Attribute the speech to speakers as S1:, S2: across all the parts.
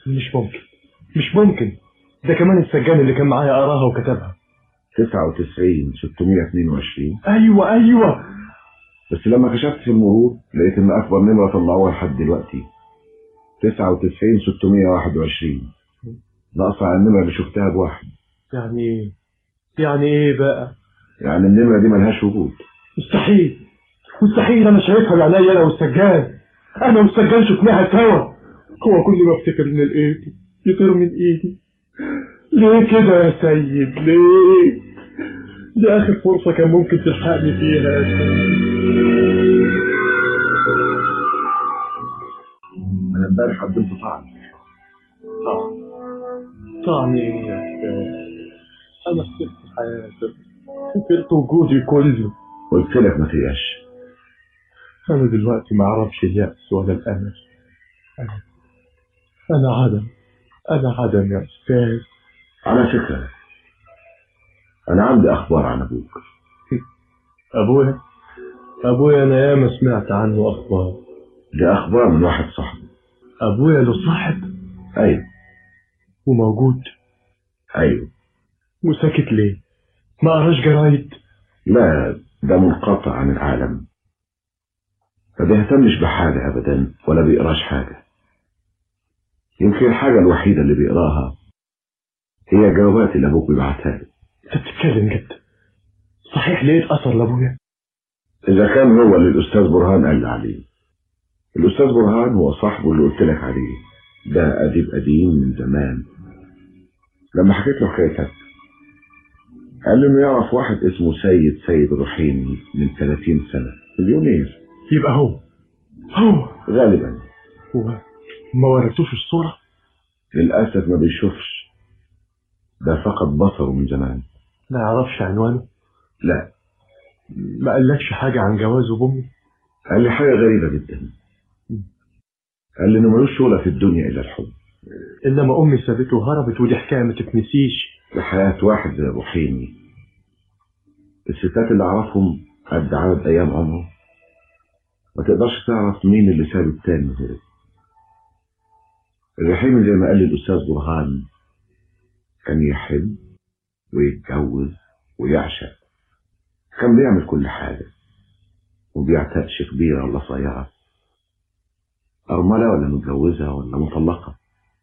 S1: مش ممكن مش ممكن ده كمان السجان اللي كان معايا قراها وكتبها
S2: 99 622
S1: ايوه ايوه
S2: بس لما كشفت في المرور لقيت ان اكبر نمره طلعوها لحد دلوقتي 99 621 ناقصه على النمره اللي شفتها بواحد
S1: يعني ايه يعني ايه بقى
S2: يعني النمره دي ملهاش وجود
S1: مستحيل مستحيل انا شايفها بعينيا انا والسجان انا والسجان شفناها سوا هو كل ما افتكر ان الايد يطير من ايدي ليه كده يا سيد ليه دي اخر فرصة كان ممكن تلحقني فيها يا سيد
S2: انا امبارح قدمت طعن
S1: طعم طعم ايه يا استاذ انا خسرت حياتي خسرت وجودي كله
S2: قلت لك ما تياش
S1: انا دلوقتي ما اعرفش اليأس ولا الامل انا انا عدم انا عدم يا استاذ
S2: على فكره انا عندي اخبار عن ابوك
S1: ابويا ابويا انا ياما سمعت عنه اخبار
S2: دي اخبار من واحد صاحبي
S1: ابويا له صاحب
S2: ايوه
S1: وموجود
S2: ايوه
S1: وساكت ليه ما قراش جرايد
S2: لا ده منقطع عن العالم ما بيهتمش بحاجة أبدا ولا بيقراش حاجة يمكن الحاجة الوحيدة اللي بيقراها هي جوابات اللي أبوك بيبعتها له
S1: انت بتتكلم جد صحيح لقيت اثر لابويا
S2: إذا كان هو اللي الأستاذ برهان قال لي عليه الأستاذ برهان هو صاحبه اللي قلت لك عليه ده أديب قديم من زمان لما حكيت له حكايتك قال لي إنه يعرف واحد اسمه سيد سيد رحيمي من 30 سنة مليونير
S1: يبقى هو هو
S2: غالبا
S1: هو ما وريتوش الصورة
S2: للأسف ما بيشوفش ده فقد بصره من زمان
S1: ما يعرفش عنوانه
S2: لا
S1: ما قالكش حاجة عن جوازه بأمي
S2: قال لي حاجة غريبة جدا قال لي إنه ملوش شغلة في الدنيا إلا الحب
S1: إنما أمي سابته وهربت ودي حكاية ما تتنسيش
S2: في حياة واحد زي أبو حيمي الستات اللي أعرفهم قد عدد أيام عمره ما تقدرش تعرف مين اللي ساب التاني وهرب الرحيمي زي ما قال لي الأستاذ برهان كان يحب ويتجوز ويعشق كان بيعمل كل حاجة وبيعتقش كبيرة ولا صغيرة أرملة ولا متجوزة ولا مطلقة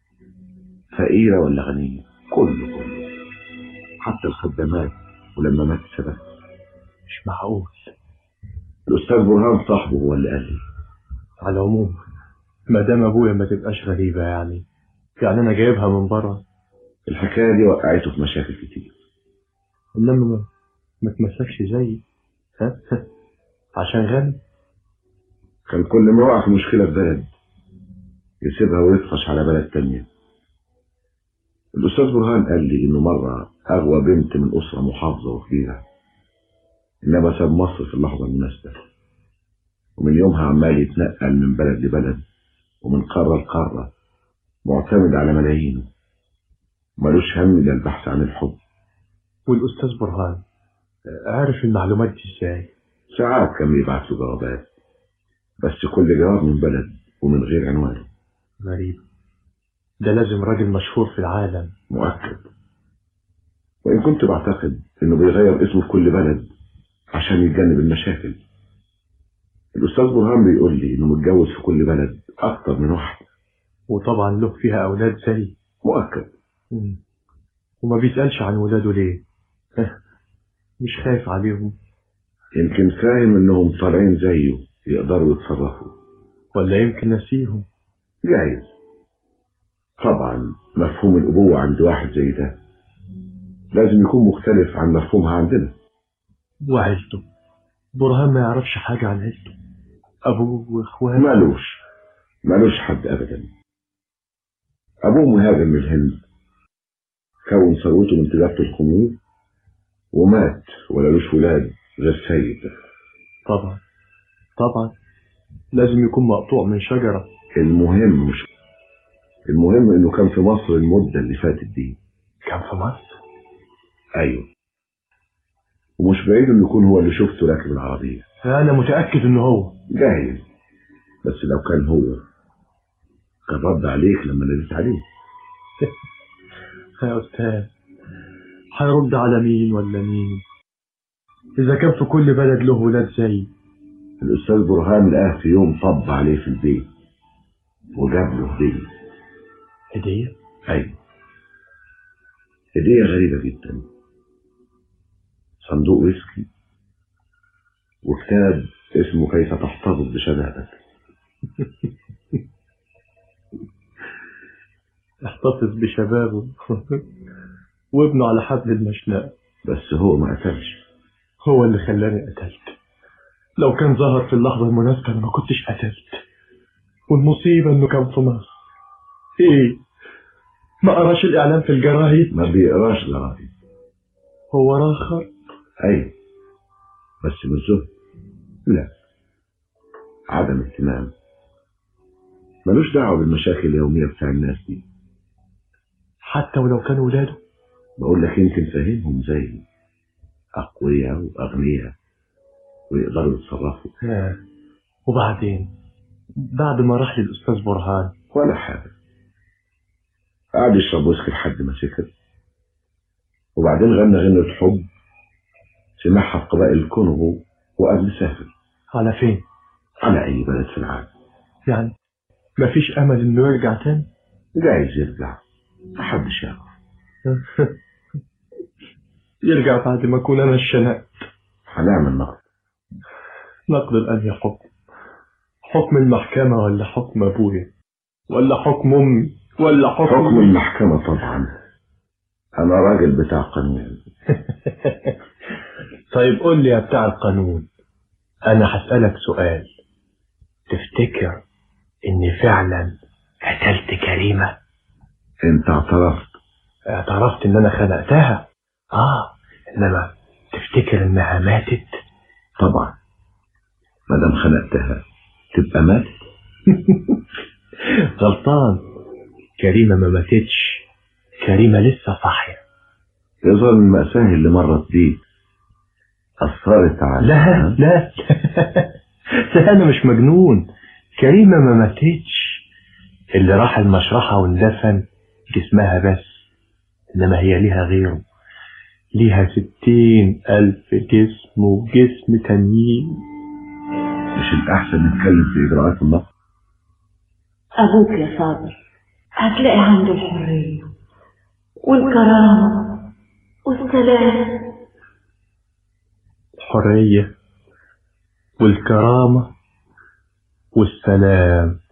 S2: فقيرة ولا غنية كله كله حتى الخدامات ولما مات سبب
S1: مش معقول
S2: الأستاذ برهان صاحبه هو اللي قال لي
S1: على العموم ما دام أبويا ما تبقاش غريبة يعني يعني أنا جايبها من بره
S2: الحكاية دي وقعته في مشاكل كتير
S1: إنما ما, ما تمسكش زيي ها عشان غني
S2: كان كل ما يقع في مشكلة في بلد يسيبها ويطفش على بلد تانية الأستاذ برهان قال لي إنه مرة أغوى بنت من أسرة محافظة وكبيرة إنما ساب مصر في اللحظة المناسبة ومن يومها عمال يتنقل من بلد لبلد ومن قارة لقارة معتمد على ملايينه ملوش هم إلا البحث عن الحب
S1: والأستاذ برهان عارف المعلومات دي إزاي
S2: ساعات كان بيبعت له جوابات بس كل جواب من بلد ومن غير عنوان
S1: غريب ده لازم راجل مشهور في العالم
S2: مؤكد وإن كنت بعتقد إنه بيغير اسمه في كل بلد عشان يتجنب المشاكل الأستاذ برهان بيقول لي إنه متجوز في كل بلد أكتر من واحد
S1: وطبعا له فيها أولاد زي
S2: مؤكد
S1: مم. وما بيسألش عن ولاده ليه مش خايف عليهم
S2: يمكن فاهم إنهم طالعين زيه يقدروا يتصرفوا
S1: ولا يمكن نسيهم
S2: جايز طبعا مفهوم الأبوة عند واحد زي ده لازم يكون مختلف عن مفهومها عندنا
S1: وعيلته برهان ما يعرفش حاجة عن عيلته أبوه وإخواته
S2: مالوش مالوش حد أبدا أبوه مهاجر من الهند كون ثروته من تجارة الخمور ومات ولالوش ولاد غير سيد
S1: طبعا طبعا لازم يكون مقطوع من شجرة
S2: المهم مش المهم انه كان في مصر المدة اللي فاتت دي
S1: كان في مصر
S2: ايوه ومش بعيد انه يكون هو اللي شفته راكب العربية
S1: أنا متأكد إنه هو
S2: جاهز بس لو كان هو كان رد عليك لما ناديت عليه
S1: يا أستاذ هيرد على مين ولا مين إذا كان في كل بلد له ولاد زي
S2: الأستاذ برهان لقاه في يوم طب عليه في البيت وجاب له هدية
S1: هدية
S2: أيوة هدية غريبة جدا صندوق ويسكي وكتاب اسمه كيف تحتفظ بشبابك
S1: احتفظ بشبابه وابنه على حبل المشنقة
S2: بس هو ما قتلش
S1: هو اللي خلاني قتلت لو كان ظهر في اللحظة المناسبة أنا ما كنتش قتلت والمصيبة إنه كان في مصر إيه ما قراش الإعلان في الجرايد
S2: ما بيقراش جرايد
S1: هو راخر
S2: أيوة بس مش زهد لا عدم اهتمام ملوش دعوة بالمشاكل اليومية بتاع الناس دي
S1: حتى ولو كانوا ولاده
S2: بقول لك يمكن فاهمهم زي أقوياء وأغنياء ويقدروا يتصرفوا
S1: آه. وبعدين بعد ما راح للأستاذ برهان
S2: ولا حاجة قعد يشرب ويسكي لحد ما سكر وبعدين غنى غنة حب سمعها في قبائل الكونغو وقبل سافر
S1: على فين
S2: على أي بلد في العالم
S1: يعني مفيش أمل إنه يرجع تاني
S2: جايز يرجع محدش يعرف
S1: يرجع بعد ما أكون أنا الشنقت
S2: هنعمل نقد
S1: نقد الأنهي حكم حكم المحكمة ولا حكم أبويا ولا حكم أمي ولا حكم
S2: حكم المحكمة طبعا أنا راجل بتاع قانون
S1: طيب قول لي يا بتاع القانون أنا هسألك سؤال تفتكر إني فعلا قتلت كريمة
S2: أنت اعترفت
S1: اعترفت إن أنا خنقتها آه إنما تفتكر إنها ماتت
S2: طبعا ما دام خنقتها تبقى ماتت
S1: غلطان كريمة ما ماتتش كريمة لسه صاحية
S2: يظهر المأساة اللي مرت بيك أثرت على
S1: لا لا لا أنا مش مجنون كريمة ما ماتتش اللي راح المشرحة واندفن جسمها بس إنما هي ليها غيره ليها ستين ألف جسم وجسم تانيين
S2: مش الأحسن نتكلم في إجراءات النقد
S3: أبوك يا صابر هتلاقي عنده الحرية والكرامة والسلام
S1: الحرية والكرامة والسلام